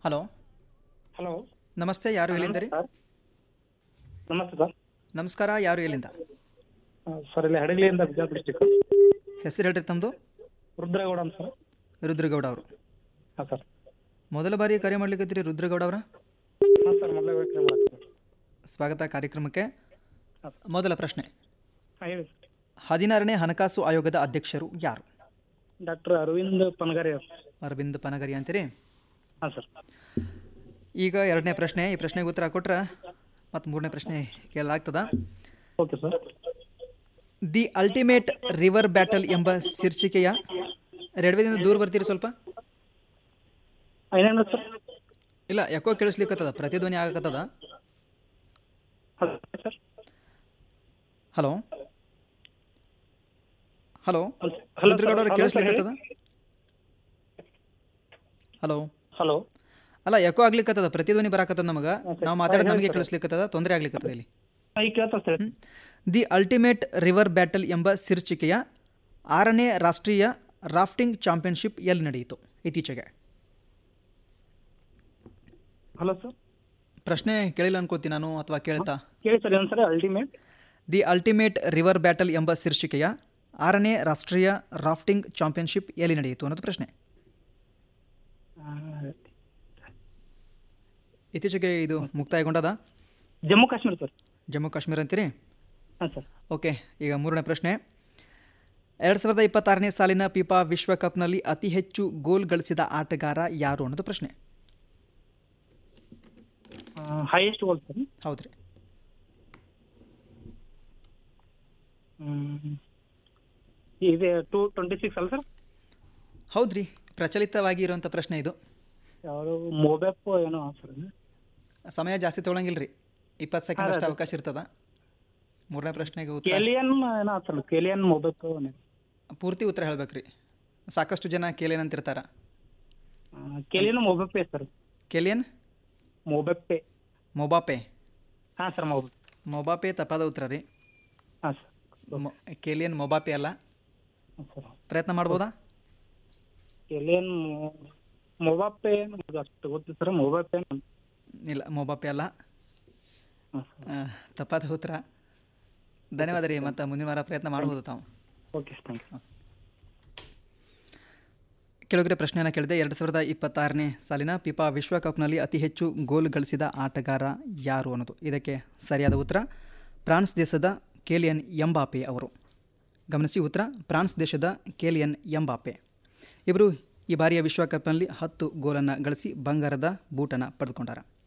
Hello hello ನಮಸ್ತೆ ಯಾರು ಎಲ್ಲಿಂದ ರೀ ಸರ್ ನಮಸ್ತೆ ಸರ್ ನಮಸ್ಕಾರ ಯಾರು ಎಲ್ಲಿಂದ ಆ, ಸರ್ ಇಲ್ಲಿ ಹಡಗಲಿಯಿಂದ ಬಿಜಾಪುರ ಡಿಸ್ಟಿಕ್ ಹೆಸರು ಹೇಳ್ರಿ ತಮ್ಮದು ರುದ್ರೇಗೌಡ ಅಂತ ಸರ್ ರುದ್ರಗೌಡ ಅವರು ಹಾಂ ಸರ್ ಮೊದಲ ಬಾರಿ ಕರೆ ಮಾಡ್ಲಿಕ್ಕತ್ತೀರಿ ರುದ್ರಗೌಡ ಅವರ ಹಾಂ ಸರ್ ಮೊದಲೇ ಬೇಕು ಮಾಡ್ತೀನಿ ಸ್ವಾಗತ ಕಾರ್ಯಕ್ರಮಕ್ಕೆ ಹಾಂ. ಮೊದಲ ಪ್ರಶ್ನೆ ಹಾಂ ಹೇಳಿ ಸರ್ ಹದಿನಾರನೇ ಹಣಕಾಸು ಆಯೋಗದ ಅಧ್ಯಕ್ಷರು ಯಾರು ಡಾಕ್ಟರ್ ಅರವಿಂದ್ ಪನಗಾರಿ ಅವ್ರು ಅರವಿಂದ್ ಪನಗರಿ ಅಂತೀರಿ ಹಾಂ ಸರ್ ಈಗ ಎರಡನೇ ಪ್ರಶ್ನೆ ಈ ಪ್ರಶ್ನೆಗೆ ಉತ್ತರ ಕೊಟ್ರೆ ಮತ್ತು ಮೂರನೇ ಪ್ರಶ್ನೆ ಕೇಳಲಾಗ್ತದ okay sir the ultimate river battle ಎಂಬ ಶೀರ್ಷಿಕೆಯ ರೆಡ್ವೇದಿಂದ ದೂರ ಬರ್ತೀರಿ ಸ್ವಲ್ಪ ಏನೇನು ಸರ್ ಇಲ್ಲ ಯಾಕೋ ಕೇಳಿಸ್ಲಿಕ್ಕತ್ತದ ಪ್ರತಿಧ್ವನಿ ಆಗಕತ್ತದ hello sir hello hello hello Rudragowda ಅವ್ರಿಗೆ ಕೇಳಿಸ್ಲಿಕ್ಕತ್ತದ ಹಲೋ ಹಲೋ ಅಲ್ಲ ಯಾಕೋ ಆಗ್ಲಿಕ್ಕತ್ತದ ಪ್ರತಿಧ್ವನಿ ಬರಾಕತ್ತದ ನಮಗೆ ನಾವು ಮಾತಾಡೋದು ನಮಗೆ ಕೇಳಿಸ್ಲಿಕ್ಕತ್ತದ ತೊಂದರೆ ಆಗ್ಲಿಕ್ಕತ್ತದ ಇಲ್ಲಿ ಹಾಂ ಈಗ ಕೇಳ್ತಾ sir the ultimate river battle ಎಂಬ ಶೀರ್ಷಿಕೆಯ ಆರನೇ ರಾಷ್ಟ್ರೀಯ ರಾಫ್ಟಿಂಗ್ ಚಾಂಪಿಯನ್ಶಿಪ್ ಎಲ್ಲಿ ನಡೆಯಿತು ಇತ್ತೀಚೆಗೆ ಹಲೋ ಸರ್ ಪ್ರಶ್ನೆ ಕೇಳಿಲ್ಲ ಅನ್ಕೋತೀನಿ ನಾನು ಅಥವಾ ಕೇಳ್ತಾ ಕೇಳಿ ಸರ್ ಏನು sir ultimate the ultimate river battle ಎಂಬ ಶೀರ್ಷಿಕೆಯ ಆರನೇ ರಾಷ್ಟ್ರೀಯ ರಾಫ್ಟಿಂಗ್ ಚಾಂಪಿಯನ್ಶಿಪ್ ಎಲ್ಲಿ ನಡೆಯಿತು ಅನ್ನೋದು ಪ್ರಶ್ನೆ ಇತ್ತೀಚೆಗೆ ಇದು ಮುಕ್ತಾಯಗೊಂಡದ ಜಮ್ಮು ಕಾಶ್ಮೀರ ಸರ್ ಜಮ್ಮು ಕಾಶ್ಮೀರ ಅಂತೀರಿ ಹಾಂ ಸರ್ ಓಕೆ ಈಗ ಮೂರನೇ ಪ್ರಶ್ನೆ ಎರಡು ಸಾವಿರದ ಇಪ್ಪತ್ತಾರನೇ ಸಾಲಿನ ಪಿಪಾ ವಿಶ್ವಕಪ್ನಲ್ಲಿ ಅತಿ ಹೆಚ್ಚು ಗೋಲ್ ಗಳಿಸಿದ ಆಟಗಾರ ಯಾರು ಅನ್ನೋದು ಪ್ರಶ್ನೆ ಹೈಯೆಸ್ಟ್ ಗೋಲ್ ಸರ್ ಹೌದ್ರಿ ಇದೆ ಟೂ ಟ್ವೆಂಟಿ ಸಿಕ್ಸ್ ಅಲ್ಲ ಸರ್ ಹೌದ್ರಿ ಪ್ರಚಲಿತವಾಗಿ ಇರುವಂಥ ಪ್ರಶ್ನೆ ಇದು ಯಾವುದು ಮೊಬೆಪ್ ಏನೋ ಸರ್ ಸಮಯ ಜಾಸ್ತಿ ತೊಗೊಳಂಗಿಲ್ಲ ರೀ ಇಪ್ಪತ್ತು ಸೆಕೆಂಡ್ ಅಷ್ಟು ಅವಕಾಶ ಇರ್ತದ ಮೂರನೇ ಪ್ರಶ್ನೆಗೆ ಉತ್ತರ ಕೇಲಿಯನ್ ಏನೋ ಸರ್ ಕೇಲಿಯನ್ ಮೊಬೆಪ್ ಪೂರ್ತಿ ಉತ್ತರ ಹೇಳ್ಬೇಕ್ರಿ ಸಾಕಷ್ಟು ಜನ ಕೇಲೇನ್ ಅಂತಿರ್ತಾರ ಕೇಲಿಯನ್ ಮೊಬೆಪ್ಪೆ ಸರ್ ಕೇಲಿಯನ್ ಮೊಬೆಪ್ಪೆ ಮೊಬಾಪೆ ಹಾಂ ಸರ್ ಮೊಬೆಪ್ ಮೊಬಾಪೆ ತಪ್ಪಾದ ಉತ್ತರ ರೀ ಹಾಂ ಸರ್ ಮೊ- ಕೇಲಿಯನ್ ಮೊಬಾಪೆ ಅಲ್ಲ ಹಾಂ ಸರ್ ಪ್ರಯತ್ನ ಮಾಡ್ಬೋದಾ ಕೇಲಿಯನ್ ಮೊಬಾಪ್ಪೆ ಅಷ್ಟು ಗೊತ್ತು ಸರ್ ಮೊಬೆಪ್ಪೆ ಇಲ್ಲ ಮೊಬಾಪೆ ಅಲ್ಲ ಹಾಂ ಸರ್ ಆ, ತಪ್ಪಾದ ಉತ್ತರ ಧನ್ಯವಾದ ರೀ ಮತ್ತು ಮುಂದಿನ ವಾರ ಪ್ರಯತ್ನ ಮಾಡ್ಬೋದು ತಾವು ಓಕೆ ಥ್ಯಾಂಕ್ ಯು ಕೆಲವೊಬ್ಬರೇ ಪ್ರಶ್ನೆಯನ್ನು ಕೇಳಿದೆ ಎರಡು ಸಾವಿರದ ಇಪ್ಪತ್ತಾರನೇ ಸಾಲಿನ ಪಿಪಾ ವಿಶ್ವಕಪ್ನಲ್ಲಿ ಅತಿ ಹೆಚ್ಚು ಗೋಲ್ ಗಳಿಸಿದ ಆಟಗಾರ ಯಾರು ಅನ್ನೋದು ಇದಕ್ಕೆ ಸರಿಯಾದ ಉತ್ತರ ಫ್ರಾನ್ಸ್ ದೇಶದ ಕೇಲಿಯನ್ ಎಂಬಾಪೆ ಅವರು ಗಮನಿಸಿ ಉತ್ತರ ಫ್ರಾನ್ಸ್ ದೇಶದ ಕೇಲಿಯನ್ ಎಂಬಾಪೆ ಇವರು ಈ ಬಾರಿಯ ವಿಶ್ವಕಪ್ನಲ್ಲಿ ಹತ್ತು ಗೋಲನ್ನು ಗಳಿಸಿ ಬಂಗಾರದ ಬೂಟನ್ನು ಪಡೆದುಕೊಂಡಾರ